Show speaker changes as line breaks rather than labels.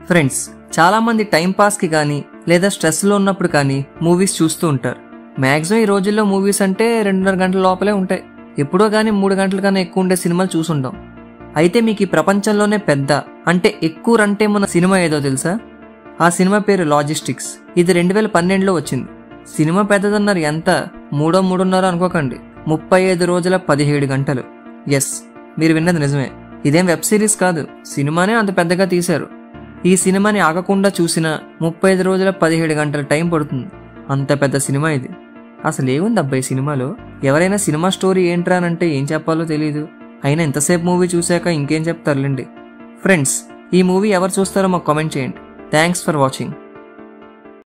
friends చాలా మంది time పాస్కి కానీ లేదా స్ట్రెస్లో ఉన్నప్పుడు కానీ మూవీస్ చూస్తూ ఉంటారు మ్యాక్సిమం ఈ రోజుల్లో మూవీస్ అంటే రెండున్నర గంటల లోపలే ఉంటాయి ఎప్పుడో కానీ మూడు గంటల కన్నా ఎక్కువ ఉండే సినిమాలు చూసుంటాం అయితే మీకు ఈ ప్రపంచంలోనే పెద్ద అంటే ఎక్కువ రన్ టైం ఉన్న సినిమా ఏదో తెలుసా ఆ సినిమా పేరు లాజిస్టిక్స్ ఇది రెండు వేల పన్నెండులో వచ్చింది సినిమా పెద్దదన్నారు ఎంత మూడో మూడున్నర అనుకోకండి ముప్పై ఐదు రోజుల పదిహేడు గంటలు ఎస్ మీరు విన్నది నిజమే ఇదేం వెబ్ సిరీస్ కాదు సినిమానే అంత పెద్దగా తీశారు ఈ సినిమాని ఆగకుండా చూసినా ముప్పై ఐదు రోజుల పదిహేడు గంటల టైం పడుతుంది అంత పెద్ద సినిమా ఇది అసలు ఏముంది అబ్బాయి సినిమాలో ఎవరైనా సినిమా స్టోరీ ఏంట్రా అని అంటే ఏం చెప్పాలో తెలియదు అయినా ఇంతసేపు మూవీ చూశాక ఇంకేం చెప్తారులేండి ఫ్రెండ్స్ ఈ మూవీ ఎవరు చూస్తారో మాకు కామెంట్ చేయండి థ్యాంక్స్ ఫర్ వాచింగ్